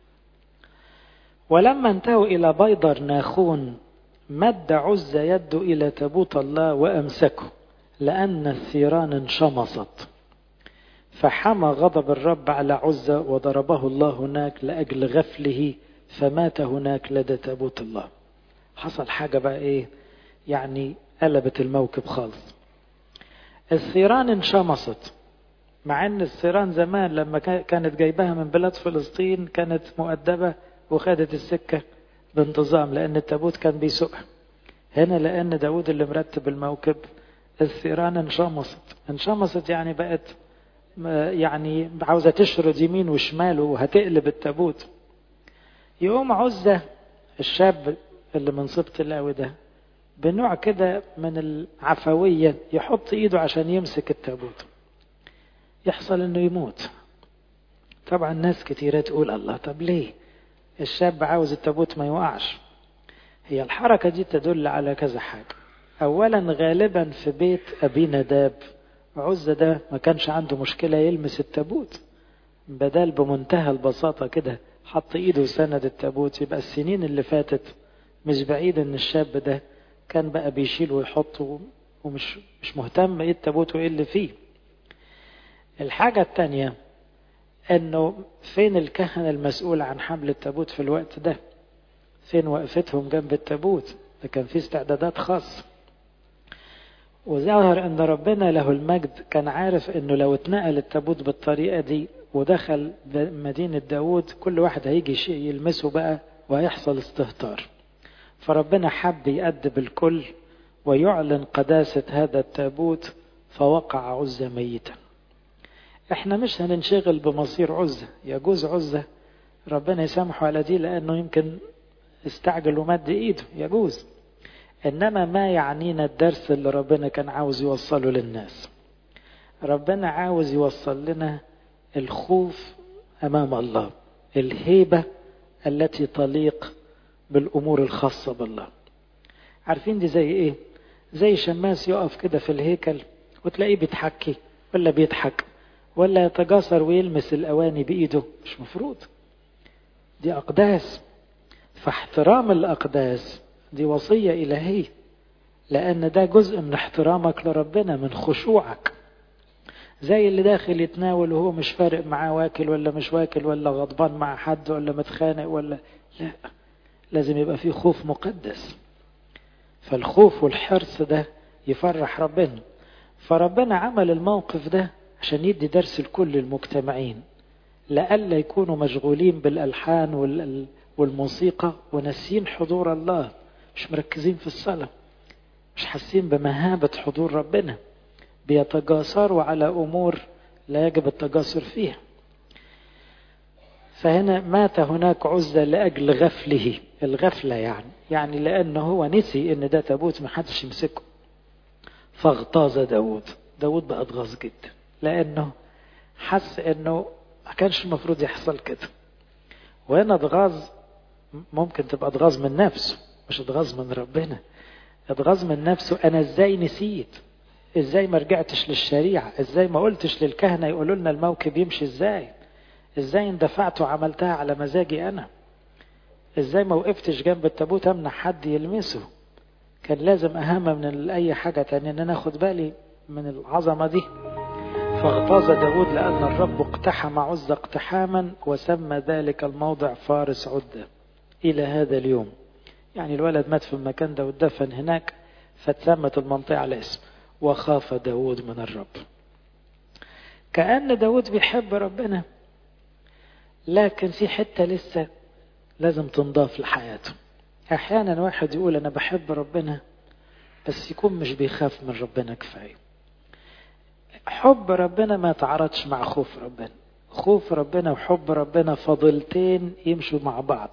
ولما انتهوا إلى بيضر ناخون مد عز يده إلى تابوت الله وأمسكه لأن الثيران انشمصت فحمى غضب الرب على عزة وضربه الله هناك لأجل غفله فمات هناك لدى تابوت الله حصل حاجة بقى إيه يعني قلبت الموكب خالص الثيران انشمصت مع ان الثيران زمان لما كانت جايباها من بلاد فلسطين كانت مؤدبة وخدت السكة بانتظام لان التابوت كان بيسوقها هنا لان داود اللي مرتب الموكب الثيران انشمصت انشمصت يعني بقت يعني عاوزة تشرد يمين وشمال وهتقلب التابوت يقوم عزة الشاب اللي من سبط اللاوي ده بنوع كده من العفوية يحط ايده عشان يمسك التابوت يحصل انه يموت طبعا ناس كتيرة تقول الله طب ليه الشاب عاوز التابوت ما يوقعش هي الحركة دي تدل على كذا حاجة اولا غالبا في بيت ابي نداب عزة ده ما كانش عنده مشكلة يلمس التابوت بدل بمنتهى البساطة كده حط ايده وسند التابوت يبقى السنين اللي فاتت مش بعيد ان الشاب ده كان بقى بيشيل ويحط ومش مش مهتم ايه التابوت وايه اللي فيه الحاجة التانية انه فين الكهنة المسؤول عن حمل التابوت في الوقت ده فين وقفتهم جنب التابوت ده كان في استعدادات خاصة وظهر ان ربنا له المجد كان عارف انه لو اتنقل التابوت بالطريقة دي ودخل مدينة داود كل واحد هيجي يلمسه بقى وهيحصل استهتار فربنا حب يأدب الكل ويعلن قداسة هذا التابوت فوقع عزة ميتا احنا مش هننشغل بمصير عزة يجوز عزة ربنا يسامحه على دي لأنه يمكن استعجل ومد ايده يجوز انما ما يعنينا الدرس اللي ربنا كان عاوز يوصله للناس ربنا عاوز يوصل لنا الخوف امام الله الهيبة التي تليق بالامور الخاصة بالله عارفين دي زي ايه زي شماس يقف كده في الهيكل وتلاقيه بيتحكي ولا بيضحك ولا يتجاسر ويلمس الاواني بايده مش مفروض دي اقداس فاحترام الاقداس دي وصية الهية لان ده جزء من احترامك لربنا من خشوعك زي اللي داخل يتناول وهو مش فارق معاه واكل ولا مش واكل ولا غضبان مع حد ولا متخانق ولا لا لازم يبقى فيه خوف مقدس فالخوف والحرص ده يفرح ربنا فربنا عمل الموقف ده عشان يدي درس لكل المجتمعين لئلا يكونوا مشغولين بالألحان والموسيقى وناسين حضور الله مش مركزين في الصلاة مش حاسين بمهابة حضور ربنا بيتجاسروا على أمور لا يجب التجاسر فيها فهنا مات هناك عزة لأجل غفله الغفلة يعني يعني لأنه هو نسي إن ده تابوت ما حدش يمسكه فاغتاظ داود داود بقى اتغاظ جدا لأنه حس إنه ما كانش المفروض يحصل كده وهنا اتغاظ ممكن تبقى اتغاظ من نفسه مش اتغاظ من ربنا اتغاظ من نفسه أنا إزاي نسيت إزاي ما رجعتش للشريعة إزاي ما قلتش للكهنة يقولوا لنا الموكب يمشي إزاي ازاي اندفعت وعملتها على مزاجي انا ازاي ما وقفتش جنب التابوت امنع حد يلمسه كان لازم اهم من اي حاجة تانية ان انا اخد بالي من العظمة دي فاغتاظ داود لان الرب اقتحم عز اقتحاما وسمى ذلك الموضع فارس عدة الى هذا اليوم يعني الولد مات في المكان ده واتدفن هناك فتسمت المنطقة على اسم وخاف داود من الرب كأن داود بيحب ربنا لكن في حتة لسه لازم تنضاف لحياته أحيانا واحد يقول أنا بحب ربنا بس يكون مش بيخاف من ربنا كفاية حب ربنا ما تعرضش مع خوف ربنا خوف ربنا وحب ربنا فضلتين يمشوا مع بعض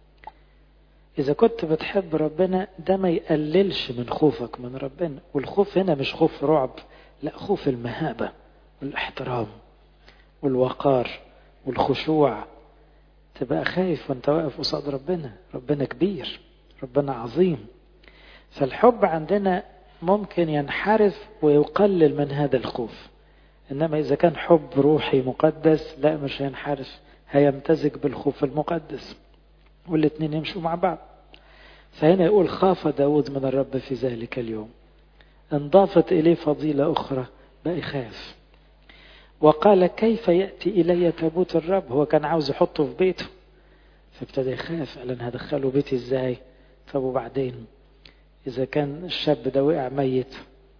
إذا كنت بتحب ربنا ده ما يقللش من خوفك من ربنا والخوف هنا مش خوف رعب لا خوف المهابة والاحترام والوقار والخشوع تبقى خايف وانت واقف قصاد ربنا ربنا كبير ربنا عظيم فالحب عندنا ممكن ينحرف ويقلل من هذا الخوف انما اذا كان حب روحي مقدس لا مش هينحرف هيمتزج بالخوف المقدس والاثنين يمشوا مع بعض فهنا يقول خاف داود من الرب في ذلك اليوم انضافت اليه فضيلة اخرى بقى يخاف وقال كيف يأتي إلي تابوت الرب هو كان عاوز يحطه في بيته فابتدى يخاف قال أنا هدخله بيتي إزاي طب وبعدين إذا كان الشاب ده وقع ميت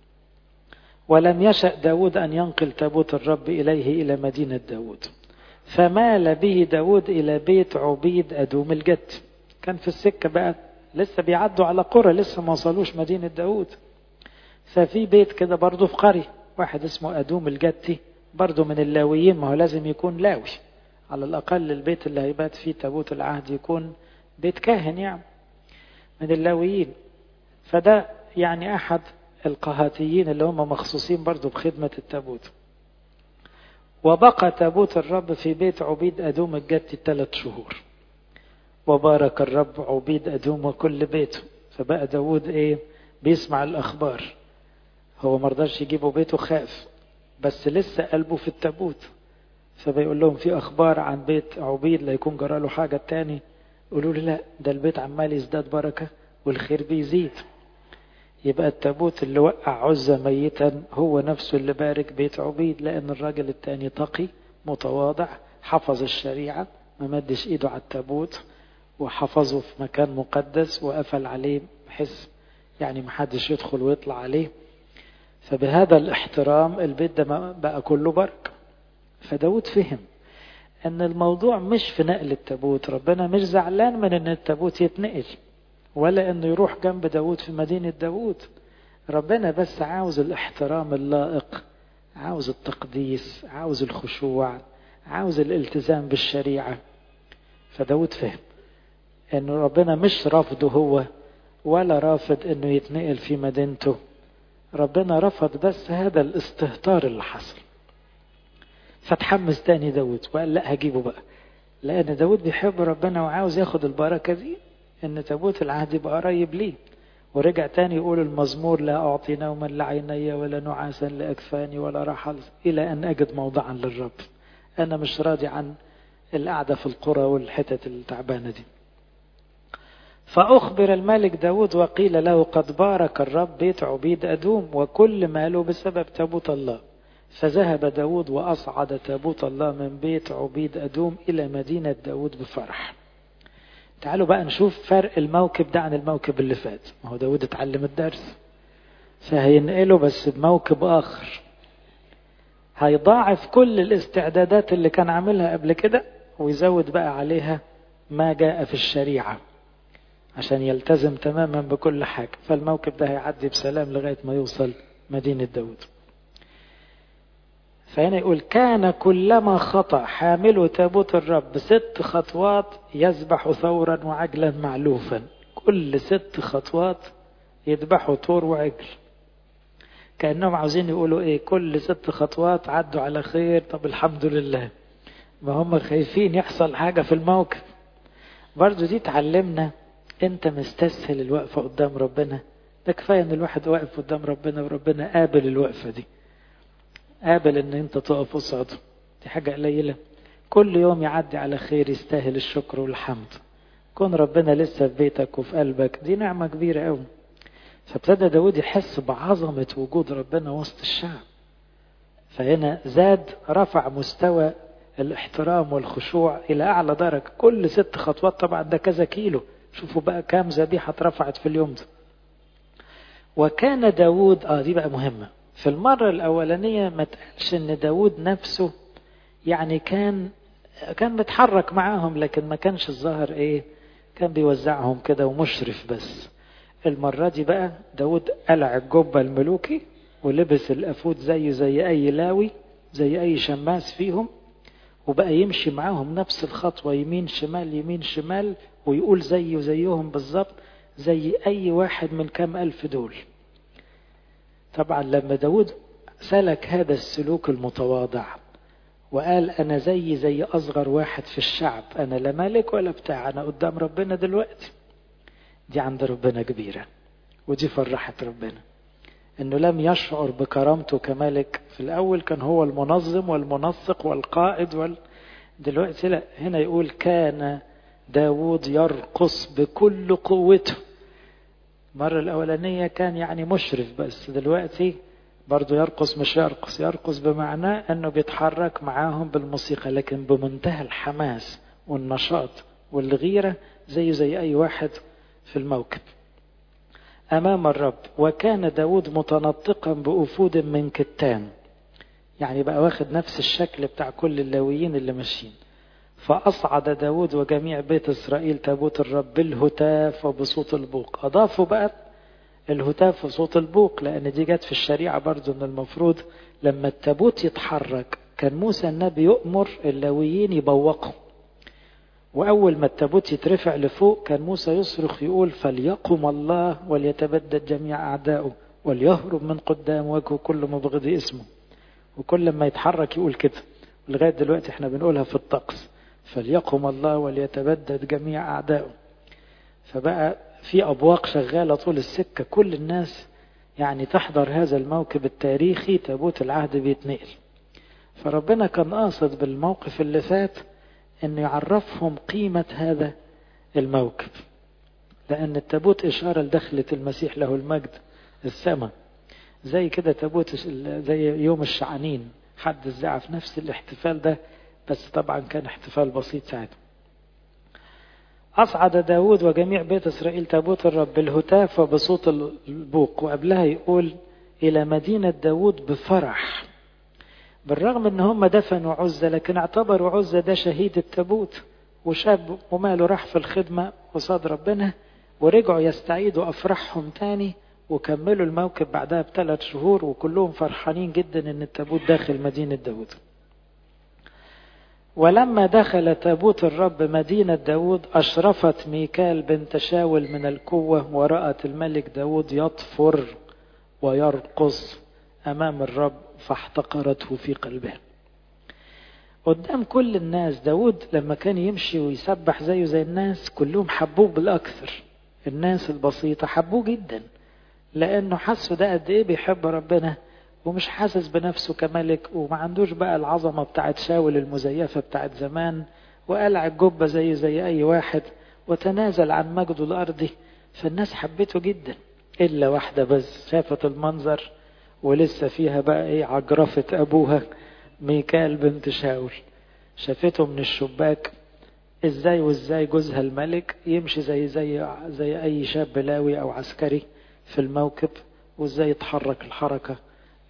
ولم يشأ داود أن ينقل تابوت الرب إليه إلى مدينة داود فمال به داود إلى بيت عبيد أدوم الجد كان في السكة بقى لسه بيعدوا على قرى لسه ما وصلوش مدينة داود ففي بيت كده برضه في قرية واحد اسمه أدوم الجدي برضه من اللاويين ما هو لازم يكون لاوي على الأقل البيت اللي هيبات فيه تابوت العهد يكون بيت كاهن يعني من اللاويين فده يعني أحد القهاتيين اللي هم مخصوصين برضه بخدمة التابوت وبقى تابوت الرب في بيت عبيد أدوم الجد ثلاث شهور وبارك الرب عبيد أدوم وكل بيته فبقى داود إيه بيسمع الأخبار هو مرضاش يجيبه بيته خاف بس لسه قلبه في التابوت فبيقول لهم في اخبار عن بيت عبيد لا يكون جرى له حاجه تاني يقولوا لي لا ده البيت عمال يزداد بركه والخير بيزيد يبقى التابوت اللي وقع عزة ميتا هو نفسه اللي بارك بيت عبيد لأن الراجل التاني تقي متواضع حفظ الشريعة ما مدش إيده على التابوت وحفظه في مكان مقدس وقفل عليه بحيث يعني محدش يدخل ويطلع عليه فبهذا الاحترام البيت ده بقى كله بركة فداود فهم ان الموضوع مش في نقل التابوت ربنا مش زعلان من ان التابوت يتنقل ولا انه يروح جنب داود في مدينة داود ربنا بس عاوز الاحترام اللائق عاوز التقديس عاوز الخشوع عاوز الالتزام بالشريعة فداود فهم انه ربنا مش رافضه هو ولا رافض انه يتنقل في مدينته ربنا رفض بس هذا الاستهتار اللي حصل فتحمس تاني داود وقال لا هجيبه بقى لأن داود بيحب ربنا وعاوز ياخد البركة دي إن تابوت العهد يبقى قريب ليه ورجع تاني يقول المزمور لا أعطي نوما لعيني ولا نعاسا لأكفاني ولا رحل إلى أن أجد موضعا للرب أنا مش راضي عن القعدة في القرى والحتت التعبانة دي فأخبر الملك داود وقيل له قد بارك الرب بيت عبيد أدوم وكل ماله بسبب تابوت الله فذهب داود وأصعد تابوت الله من بيت عبيد أدوم إلى مدينة داود بفرح تعالوا بقى نشوف فرق الموكب ده عن الموكب اللي فات ما هو داود اتعلم الدرس فهينقله بس بموكب آخر هيضاعف كل الاستعدادات اللي كان عاملها قبل كده ويزود بقى عليها ما جاء في الشريعة عشان يلتزم تماما بكل حاجة فالموكب ده هيعدي بسلام لغاية ما يوصل مدينة داود فهنا يقول كان كلما خطأ حامل تابوت الرب ست خطوات يذبح ثورا وعجلا معلوفا كل ست خطوات يذبحوا طور وعجل كأنهم عاوزين يقولوا ايه كل ست خطوات عدوا على خير طب الحمد لله ما هم خايفين يحصل حاجة في الموقف برضو دي تعلمنا انت مستسهل الوقفة قدام ربنا ده كفاية ان الواحد واقف قدام ربنا وربنا قابل الوقفة دي قابل ان انت تقف قصاده دي حاجة قليلة كل يوم يعدي على خير يستاهل الشكر والحمد كون ربنا لسه في بيتك وفي قلبك دي نعمة كبيرة قوي فابتدى داود يحس بعظمة وجود ربنا وسط الشعب فهنا زاد رفع مستوى الاحترام والخشوع إلى أعلى درجة كل ست خطوات طبعا ده كذا كيلو شوفوا بقى كام ذبيحة اترفعت في اليوم ده وكان داود آه دي بقى مهمة في المرة الأولانية ما تقالش إن داود نفسه يعني كان كان متحرك معاهم لكن ما كانش الظاهر إيه كان بيوزعهم كده ومشرف بس المرة دي بقى داود قلع الجبة الملوكي ولبس الأفود زيه زي أي لاوي زي أي شماس فيهم وبقى يمشي معاهم نفس الخطوة يمين شمال يمين شمال ويقول زيه زيهم بالظبط زي أي واحد من كام ألف دول طبعا لما داود سلك هذا السلوك المتواضع وقال أنا زي زي أصغر واحد في الشعب أنا لا ملك ولا بتاع أنا قدام ربنا دلوقتي دي عند ربنا كبيرة ودي فرحت ربنا انه لم يشعر بكرامته كملك في الاول كان هو المنظم والمنسق والقائد وال... دلوقتي لا هنا يقول كان داود يرقص بكل قوته المرة الأولانية كان يعني مشرف بس دلوقتي برضه يرقص مش يرقص يرقص بمعنى أنه بيتحرك معاهم بالموسيقى لكن بمنتهى الحماس والنشاط والغيرة زيه زي أي واحد في الموكب أمام الرب وكان داود متنطقا بأفود من كتان يعني بقى واخد نفس الشكل بتاع كل اللاويين اللي ماشيين فأصعد داود وجميع بيت إسرائيل تابوت الرب بالهتاف وبصوت البوق أضافوا بقى الهتاف وصوت البوق لأن دي جت في الشريعة برضو أن المفروض لما التابوت يتحرك كان موسى النبي يؤمر اللاويين يبوقوا وأول ما التابوت يترفع لفوق كان موسى يصرخ يقول فليقم الله وليتبدد جميع أعدائه وليهرب من قدام وجهه كل مبغض اسمه وكل ما يتحرك يقول كده لغاية دلوقتي احنا بنقولها في الطقس فليقم الله وليتبدد جميع أعدائه فبقى في أبواق شغالة طول السكة كل الناس يعني تحضر هذا الموكب التاريخي تابوت العهد بيتنقل فربنا كان قاصد بالموقف اللي فات انه يعرفهم قيمة هذا الموكب لأن التابوت إشارة لدخلة المسيح له المجد السماء زي كده تابوت زي يوم الشعانين حد الزعة في نفس الاحتفال ده بس طبعا كان احتفال بسيط ساعتها أصعد داود وجميع بيت إسرائيل تابوت الرب بالهتاف وبصوت البوق وقبلها يقول إلى مدينة داود بفرح بالرغم ان هم دفنوا عزة لكن اعتبروا عزة ده شهيد التابوت وشاب وماله راح في الخدمة قصاد ربنا ورجعوا يستعيدوا أفراحهم تاني وكملوا الموكب بعدها بثلاث شهور وكلهم فرحانين جدا ان التابوت داخل مدينة داود ولما دخل تابوت الرب مدينة داود أشرفت ميكال بنت شاول من القوة ورأت الملك داود يطفر ويرقص أمام الرب فاحتقرته في قلبها قدام كل الناس داود لما كان يمشي ويسبح زيه زي الناس كلهم حبوه بالأكثر الناس البسيطة حبوه جدا لأنه حسوا ده قد إيه بيحب ربنا ومش حاسس بنفسه كملك وما عندوش بقى العظمة بتاعت شاول المزيفة بتاعت زمان وقلع الجبة زي زي أي واحد وتنازل عن مجده الأرضي فالناس حبته جدا إلا واحدة بس شافت المنظر ولسه فيها بقى إيه عجرفة أبوها ميكال بنت شاول شافته من الشباك ازاي وازاي جوزها الملك يمشي زي زي زي اي شاب لاوي او عسكري في الموكب وازاي يتحرك الحركة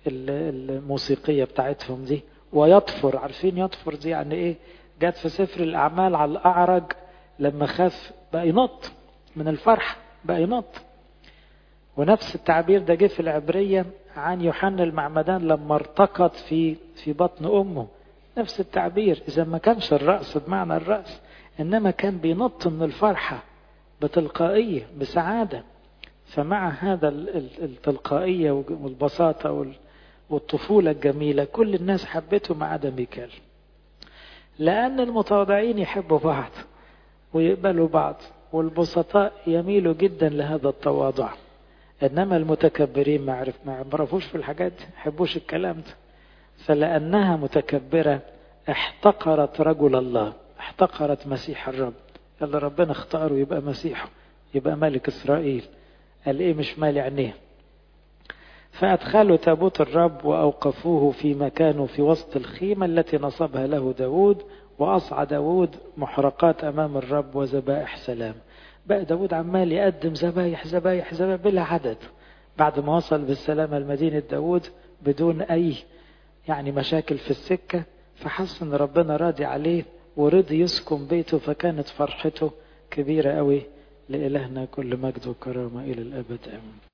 الموسيقية بتاعتهم دي ويطفر عارفين يطفر دي يعني ايه جت في سفر الأعمال على الأعرج لما خاف بقى ينط من الفرح بقى ينط ونفس التعبير ده جه في العبرية عن يوحنا المعمدان لما ارتقط في في بطن أمه نفس التعبير إذا ما كانش الرأس بمعنى الرأس إنما كان بينط من الفرحة بتلقائية بسعادة فمع هذا التلقائية والبساطة والطفولة الجميلة كل الناس حبته ما عدا ميكال لأن المتواضعين يحبوا بعض ويقبلوا بعض والبسطاء يميلوا جدا لهذا التواضع إنما المتكبرين ما عرف ما عرفوش في الحاجات دي يحبوش الكلام ده فلأنها متكبرة احتقرت رجل الله احتقرت مسيح الرب اللي ربنا اختاره يبقى مسيحه يبقى ملك إسرائيل قال إيه مش مالي عينيه فأدخلوا تابوت الرب وأوقفوه في مكانه في وسط الخيمة التي نصبها له داود وأصعى داود محرقات أمام الرب وذبائح سلام بقى داود عمال يقدم ذبايح ذبايح ذبايح بلا عدد بعد ما وصل بالسلامة لمدينة داود بدون أي يعني مشاكل في السكة فحس ان ربنا راضي عليه ورضي يسكن بيته فكانت فرحته كبيرة قوي لإلهنا كل مجد وكرامة إلى الأبد آمين